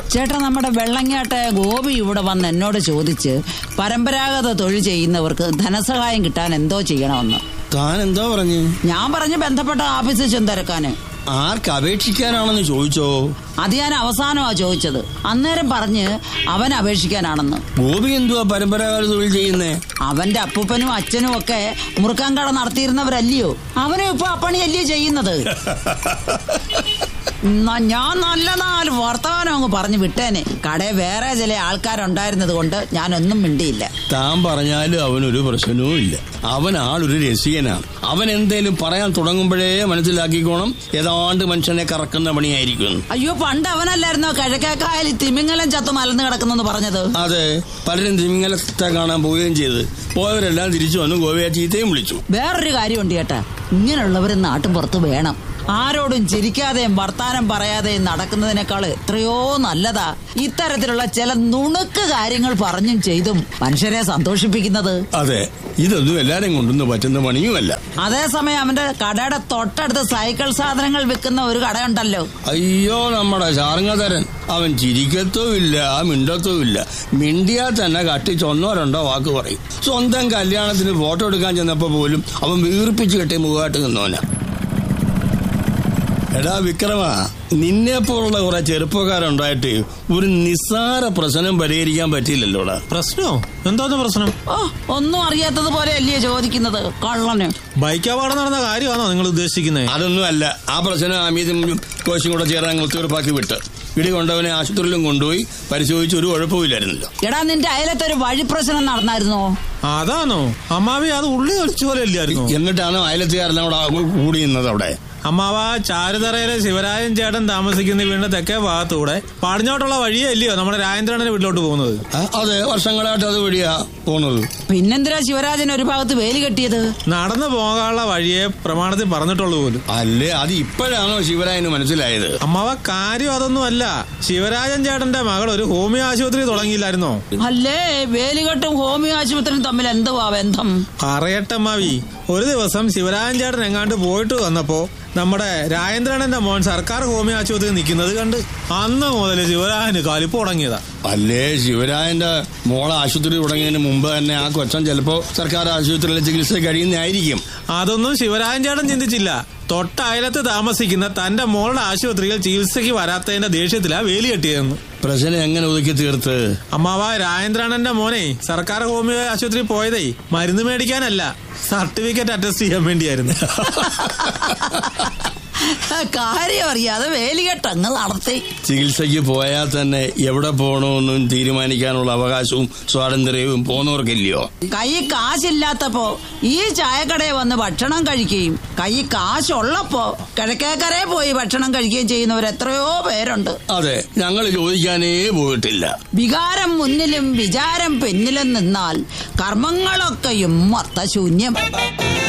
ചേട്ടാ നമ്മുടെ വെള്ളങ്ങാട്ടെ ഗോപി ഇവിടെ വന്ന് എന്നോട് ചോദിച്ച് പരമ്പരാഗത തൊഴിൽ ചെയ്യുന്നവർക്ക് ധനസഹായം കിട്ടാൻ എന്തോ ചെയ്യണമെന്ന് താൻ എന്താ പറഞ്ഞു ഞാൻ പറഞ്ഞു ബന്ധപ്പെട്ട ഓഫീസിൽ ചെന്തിരക്കാന് ആർക്ക് അപേക്ഷിക്കാനാണെന്ന് ചോദിച്ചോ അത് ഞാൻ അവസാനമാ ചോദിച്ചത് അന്നേരം പറഞ്ഞ് അവൻ അപേക്ഷിക്കാനാണെന്ന് ഗോപി എന്തുവാ പരമ്പരാഗത തൊഴിൽ ചെയ്യുന്നേ അവന്റെ അപ്പൂപ്പനും അച്ഛനും ഒക്കെ മുറുക്കാൻ കട നടത്തിയിരുന്നവരല്ലയോ അവനും ഇപ്പൊ അപ്പണിയല്ലയോ ചെയ്യുന്നത് ന- ഞാൻ നല്ല നാല് വർത്തമാനം അങ്ങ് പറഞ്ഞു വിട്ടേനെ കടയിൽ വേറെ ചില ആൾക്കാരുണ്ടായിരുന്നത് കൊണ്ട് ഞാനൊന്നും മിണ്ടിയില്ല താൻ പറഞ്ഞാലും അവനൊരു പ്രശ്നവും ഇല്ല അവൻ ആളൊരു രസികനാണ് അവൻ എന്തേലും പറയാൻ തുടങ്ങുമ്പോഴേ മനസ്സിലാക്കിക്കോണം ഏതാണ്ട് മനുഷ്യനെ കറക്കുന്ന പണിയായിരിക്കും അയ്യോ പണ്ട് അവനല്ലായിരുന്നോ കിഴക്കേക്കായൽ തിമിങ്ങലം ചത്തു മലന്ന് കിടക്കുന്നെന്ന് പറഞ്ഞത് അതെ പലരും തിമിങ്ങലത്തെ കാണാൻ പോവുകയും ചെയ്ത് പോയവരെല്ലാം തിരിച്ചു വന്നു ഗോവയെ ചീത്തയും വിളിച്ചു വേറൊരു കാര്യമുണ്ട് ചേട്ടാ ഇങ്ങനെയുള്ളവർ നാട്ടും പുറത്ത് വേണം ആരോടും ചിരിക്കാതെയും വർത്താനം പറയാതെയും നടക്കുന്നതിനേക്കാൾ എത്രയോ നല്ലതാ ഇത്തരത്തിലുള്ള ചില നുണുക്ക് കാര്യങ്ങൾ പറഞ്ഞും ചെയ്തും മനുഷ്യരെ സന്തോഷിപ്പിക്കുന്നത് അതെ ഇതൊന്നും എല്ലാരും കൊണ്ടൊന്നും പറ്റുന്ന പണിയുമല്ല അതേസമയം അവന്റെ കടയുടെ തൊട്ടടുത്ത് സൈക്കിൾ സാധനങ്ങൾ വിൽക്കുന്ന ഒരു കടയുണ്ടല്ലോ അയ്യോ നമ്മുടെ ശാർങ്ങധരൻ അവൻ ചിരിക്കത്തോ ഇല്ല മിണ്ടത്തോ ഇല്ല മിണ്ടിയാൽ തന്നെ കട്ടിച്ച് ഒന്നോ രണ്ടോ വാക്ക് പറയും സ്വന്തം കല്യാണത്തിന് ഫോട്ടോ എടുക്കാൻ ചെന്നപ്പോ പോലും അവൻ വീർപ്പിച്ച് കെട്ടിയ മുഖമായിട്ട് നിന്നോനാ എടാ വിക്രമ നിന്നെ പോലുള്ള കുറെ ചെറുപ്പക്കാരുണ്ടായിട്ട് ഒരു നിസ്സാര പ്രശ്നം പരിഹരിക്കാൻ പറ്റിയില്ലല്ലോടാ പ്രശ്നോ എന്തോന്ന് പ്രശ്നം ഓ ഒന്നും അറിയാത്തത് പോലെ അല്ലയോ ചോദിക്കുന്നത് കള്ളന് ബൈക്ക് അപകടം നടന്ന കാര്യമാണോ നിങ്ങൾ ഉദ്ദേശിക്കുന്നത് അതൊന്നും അല്ല ആ പ്രശ്നം അമീതും കോശും കൂടെ ചേർന്ന് അങ്ങ് ഒത്തുതീർപ്പാക്കി വിട്ട് ഇടി കൊണ്ടവനെ ആശുപത്രിയിലും കൊണ്ടുപോയി പരിശോധിച്ച് ഒരു കുഴപ്പമില്ലായിരുന്നല്ലോ എടാ നിന്റെ അയലത്തൊരു വഴി പ്രശ്നം നടന്നായിരുന്നോ അതാണോ അമ്മാവി അത് ഉള്ളി ഒളിച്ചു പോലെ ഇല്ലായിരുന്നു എന്നിട്ടാണ് അയലത്തുകാരെല്ലാം കൂടെ കൂടി നിന്നത് അവിടെ അമ്മാവ ചാരുതറയിലെ ശിവരാജൻ ചേട്ടൻ താമസിക്കുന്ന വീടിന്റെ തെക്കേ ഭാഗത്തൂടെ പടിഞ്ഞോട്ടുള്ള വഴിയേ അല്ലയോ നമ്മുടെ രാജേന്ദ്രന്റെ വീട്ടിലോട്ട് പോകുന്നത് ആ, അതെ വർഷങ്ങളായിട്ട് അത് വഴിയാ പോണത് പിന്നെന്തിനാ ശിവരാജൻ ഒരു ഭാഗത്ത് വേലി കെട്ടിയത് നടന്നു പോകാനുള്ള വഴിയെ പ്രമാണത്തിൽ പറഞ്ഞിട്ടുള്ളൂ പോലും അല്ലേ അത് ഇപ്പോഴാണോ ശിവരായന് മനസ്സിലായത് അമ്മാവ കാര്യം അതൊന്നും അല്ല ശിവരാജൻ ചേട്ടന്റെ മകൾ ഒരു ഹോമിയോ ആശുപത്രി തുടങ്ങിയില്ലായിരുന്നോ അല്ലേ വേലികെട്ടും ഹോമിയോ ആശുപത്രിയും തമ്മിൽ എന്തുവാ ബന്ധം പറയട്ടെ അമ്മാവി ഒരു ദിവസം ശിവരാജൻ ചേട്ടൻ എങ്ങാണ്ട് പോയിട്ട് വന്നപ്പോ നമ്മുടെ രാജേന്ദ്രനന്റെ മോൻ സർക്കാർ ഹോമിയോ ആശുപത്രി നിൽക്കുന്നത് കണ്ട് അന്ന് മുതൽ ശിവരാജന് കലിപ്പ് തുടങ്ങിയതാ അല്ലേ ശിവരായന്റെ മോളെ ആശുപത്രി തുടങ്ങിയതിന് മുമ്പ് തന്നെ ആ കൊച്ചൻ ചിലപ്പോ സർക്കാർ ആശുപത്രിയിലെ ചികിത്സ കഴിയുന്നതായിരിക്കും അതൊന്നും ശിവരാജൻ ചേട്ടൻ ചിന്തിച്ചില്ല തൊട്ടയലത്ത് താമസിക്കുന്ന തന്റെ മോളുടെ ആശുപത്രിയിൽ ചികിത്സയ്ക്ക് വരാത്തതിന്റെ ദേഷ്യത്തിലാ വേലി കെട്ടിയതെന്ന് പ്രശ്നം എങ്ങനെ ഒതുക്കി തീർത്ത് അമ്മാവ രാജേന്ദ്രനന്റെ മോനെ സർക്കാർ ഹോമിയോ ആശുപത്രി പോയതേ മരുന്ന് മേടിക്കാനല്ല സർട്ടിഫിക്കറ്റ് അറ്റസ്റ്റ് ചെയ്യാൻ വേണ്ടിയായിരുന്നു കാര്യം അറിയാതെ വേലികെട്ടങ്ങ് നടത്തി ചികിത്സയ്ക്ക് പോയാൽ തന്നെ എവിടെ പോകണമെന്നും തീരുമാനിക്കാനുള്ള അവകാശവും സ്വാതന്ത്ര്യവും പോന്നവർക്കില്ലയോ കൈ കാശില്ലാത്തപ്പോ ഈ ചായക്കടയിൽ വന്ന് ഭക്ഷണം കഴിക്കുകയും കൈ കാശുള്ളപ്പോ കിഴക്കേക്കരെ പോയി ഭക്ഷണം കഴിക്കുകയും ചെയ്യുന്നവർ എത്രയോ പേരുണ്ട് അതെ ഞങ്ങൾ ചോദിക്കാനേ പോയിട്ടില്ല വികാരം മുന്നിലും വിചാരം പിന്നിലും നിന്നാൽ കർമ്മങ്ങളൊക്കെയും അർത്ഥശൂന്യം